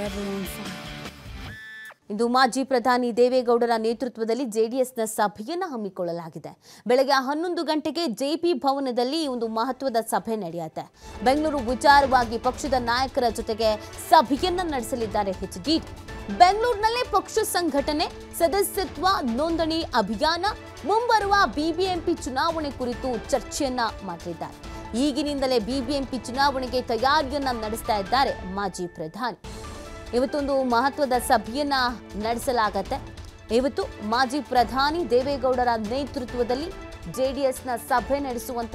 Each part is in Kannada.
everyone. ಇಂದು ಮಾಜಿ ಪ್ರಧಾನಿ ದೇವೇಗೌಡರ ನೇತೃತ್ವದಲ್ಲಿ ಜೆಡಿಎಸ್ನ ಸಭೆಯನ್ನು ಹಮ್ಮಿಕೊಳ್ಳಲಾಗಿದೆ ಬೆಳಗ್ಗೆ ಹನ್ನೊಂದು ಗಂಟೆಗೆ ಜೆಪಿ ಭವನದಲ್ಲಿ ಈ ಒಂದು ಮಹತ್ವದ ಸಭೆ ನಡೆಯುತ್ತೆ ಬೆಂಗಳೂರು ವಿಚಾರವಾಗಿ ಪಕ್ಷದ ನಾಯಕರ ಜೊತೆಗೆ ಸಭೆಯನ್ನ ನಡೆಸಲಿದ್ದಾರೆ ಎಚ್ ಡಿ ಬೆಂಗಳೂರಿನಲ್ಲೇ ಪಕ್ಷ ಸಂಘಟನೆ ಸದಸ್ಯತ್ವ ನೋಂದಣಿ ಅಭಿಯಾನ ಮುಂಬರುವ ಬಿಬಿಎಂಪಿ ಚುನಾವಣೆ ಕುರಿತು ಚರ್ಚೆಯನ್ನ ಮಾಡಲಿದ್ದಾರೆ ಈಗಿನಿಂದಲೇ ಬಿಬಿಎಂಪಿ ಚುನಾವಣೆಗೆ ತಯಾರಿಯನ್ನ ನಡೆಸ್ತಾ ಇದ್ದಾರೆ ಮಾಜಿ ಪ್ರಧಾನಿ ಇವತ್ತೊಂದು ಮಹತ್ವದ ಸಭೆಯನ್ನ ನಡೆಸಲಾಗತ್ತೆ ಇವತ್ತು ಮಾಜಿ ಪ್ರಧಾನಿ ದೇವೇಗೌಡರ ನೇತೃತ್ವದಲ್ಲಿ ಜೆಡಿಎಸ್ನ ಸಭೆ ನಡೆಸುವಂತ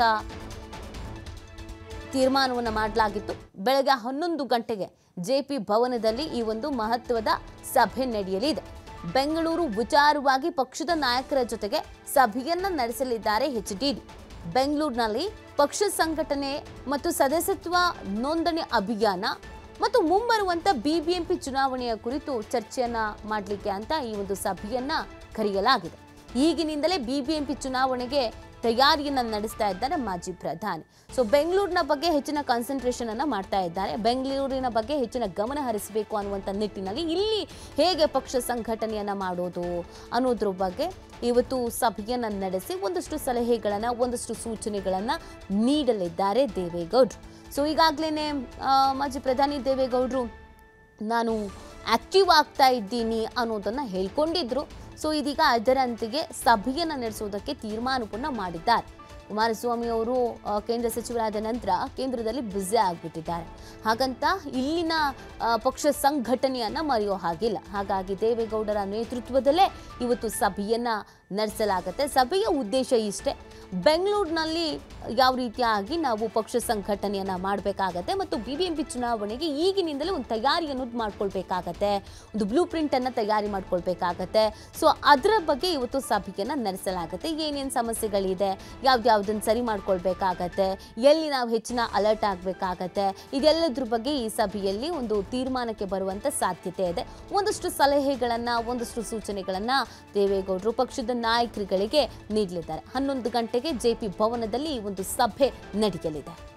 ತೀರ್ಮಾನವನ್ನು ಮಾಡಲಾಗಿತ್ತು ಬೆಳಗ್ಗೆ ಹನ್ನೊಂದು ಗಂಟೆಗೆ ಜೆಪಿ ಭವನದಲ್ಲಿ ಈ ಒಂದು ಮಹತ್ವದ ಸಭೆ ನಡೆಯಲಿದೆ ಬೆಂಗಳೂರು ವಿಚಾರವಾಗಿ ಪಕ್ಷದ ನಾಯಕರ ಜೊತೆಗೆ ಸಭೆಯನ್ನ ನಡೆಸಲಿದ್ದಾರೆ ಎಚ್ ಡಿ ಬೆಂಗಳೂರಿನಲ್ಲಿ ಪಕ್ಷ ಸಂಘಟನೆ ಮತ್ತು ಸದಸ್ಯತ್ವ ನೋಂದಣಿ ಅಭಿಯಾನ ಮತ್ತು ಮುಂಬರುವಂತ ಬಿಬಿಎಂಪಿ ಚುನಾವಣೆಯ ಕುರಿತು ಚರ್ಚೆಯನ್ನ ಮಾಡಲಿಕ್ಕೆ ಅಂತ ಈ ಒಂದು ಸಭೆಯನ್ನ ಕರೆಯಲಾಗಿದೆ ಈಗಿನಿಂದಲೇ ಬಿಬಿಎಂಪಿ ಚುನಾವಣೆಗೆ ತಯಾರಿಯನ್ನ ನಡೆಸ್ತಾ ಇದ್ದಾರೆ ಮಾಜಿ ಪ್ರಧಾನಿ ಸೊ ಬೆಂಗಳೂರಿನ ಬಗ್ಗೆ ಹೆಚ್ಚಿನ ಕಾನ್ಸಂಟ್ರೇಷನ್ ಅನ್ನ ಮಾಡ್ತಾ ಇದ್ದಾರೆ ಬೆಂಗಳೂರಿನ ಬಗ್ಗೆ ಹೆಚ್ಚಿನ ಗಮನ ಹರಿಸಬೇಕು ಅನ್ನುವಂಥ ನಿಟ್ಟಿನಲ್ಲಿ ಇಲ್ಲಿ ಹೇಗೆ ಪಕ್ಷ ಸಂಘಟನೆಯನ್ನ ಮಾಡೋದು ಅನ್ನೋದ್ರ ಬಗ್ಗೆ ಇವತ್ತು ಸಭೆಯನ್ನ ನಡೆಸಿ ಒಂದಷ್ಟು ಸಲಹೆಗಳನ್ನ ಒಂದಷ್ಟು ಸೂಚನೆಗಳನ್ನ ನೀಡಲಿದ್ದಾರೆ ದೇವೇಗೌಡರು ಸೊ ಈಗಾಗಲೇ ಮಾಜಿ ಪ್ರಧಾನಿ ದೇವೇಗೌಡರು ನಾನು ಆಕ್ಟಿವ್ ಆಗ್ತಾ ಇದ್ದೀನಿ ಅನ್ನೋದನ್ನ ಹೇಳ್ಕೊಂಡಿದ್ರು ಸೊ ಇದೀಗ ಅದರಂತೆಯೇ ಸಭೆಯನ್ನು ನಡೆಸುವುದಕ್ಕೆ ತೀರ್ಮಾನವನ್ನ ಮಾಡಿದ್ದಾರೆ ಕುಮಾರಸ್ವಾಮಿ ಅವರು ಆ, ಕೇಂದ್ರ ಸಚಿವರಾದ ನಂತರ ಕೇಂದ್ರದಲ್ಲಿ ಬ್ಯುಸಿ ಆಗಿಬಿಟ್ಟಿದ್ದಾರೆ ಹಾಗಂತ ಇಲ್ಲಿನ ಆ, ಪಕ್ಷ ಸಂಘಟನೆಯನ್ನ ಮರೆಯೋ ಹಾಗಿಲ್ಲ ಹಾಗಾಗಿ ದೇವೇಗೌಡರ ನೇತೃತ್ವದಲ್ಲೇ ಇವತ್ತು ಸಭೆಯನ್ನ ನಡೆಸಲಾಗುತ್ತೆ ಸಭೆಯ ಉದ್ದೇಶ ಇಷ್ಟೇ ಬೆಂಗಳೂರಿನಲ್ಲಿ ಯಾವ ರೀತಿಯಾಗಿ ನಾವು ಪಕ್ಷ ಸಂಘಟನೆಯನ್ನ ಮಾಡಬೇಕಾಗತ್ತೆ ಮತ್ತು ಬಿ ಬಿ ಎಂ ಪಿ ಚುನಾವಣೆಗೆ ಈಗಿನಿಂದಲೇ ಒಂದು ತಯಾರಿಯನ್ನು ಮಾಡ್ಕೊಳ್ಬೇಕಾಗತ್ತೆ ಒಂದು ಬ್ಲೂ ಪ್ರಿಂಟ್ ಅನ್ನ ತಯಾರಿ ಮಾಡ್ಕೊಳ್ಬೇಕಾಗತ್ತೆ ಸೊ ಅದರ ಬಗ್ಗೆ ಇವತ್ತು ಸಭೆಯನ್ನ ನಡೆಸಲಾಗುತ್ತೆ ಏನೇನು ಸಮಸ್ಯೆಗಳಿದೆ ಯಾವ್ದ್ಯಾವ್ದನ್ನ ಸರಿ ಮಾಡ್ಕೊಳ್ಬೇಕಾಗತ್ತೆ ಎಲ್ಲಿ ನಾವು ಹೆಚ್ಚಿನ ಅಲರ್ಟ್ ಆಗಬೇಕಾಗತ್ತೆ ಇದೆಲ್ಲದ್ರ ಬಗ್ಗೆ ಈ ಸಭೆಯಲ್ಲಿ ಒಂದು ತೀರ್ಮಾನಕ್ಕೆ ಬರುವಂತ ಸಾಧ್ಯತೆ ಇದೆ ಒಂದಷ್ಟು ಸಲಹೆಗಳನ್ನ ಒಂದಷ್ಟು ಸೂಚನೆಗಳನ್ನ ದೇವೇಗೌಡರು ಪಕ್ಷದ ನಾಯಕರುಗಳಿಗೆ ನೀಡಲಿದ್ದಾರೆ ಹನ್ನೊಂದು ಗಂಟೆಗೆ ಜೆಪಿ ಭವನದಲ್ಲಿ ಈ ಒಂದು ಸಭೆ ನಡೆಯಲಿದೆ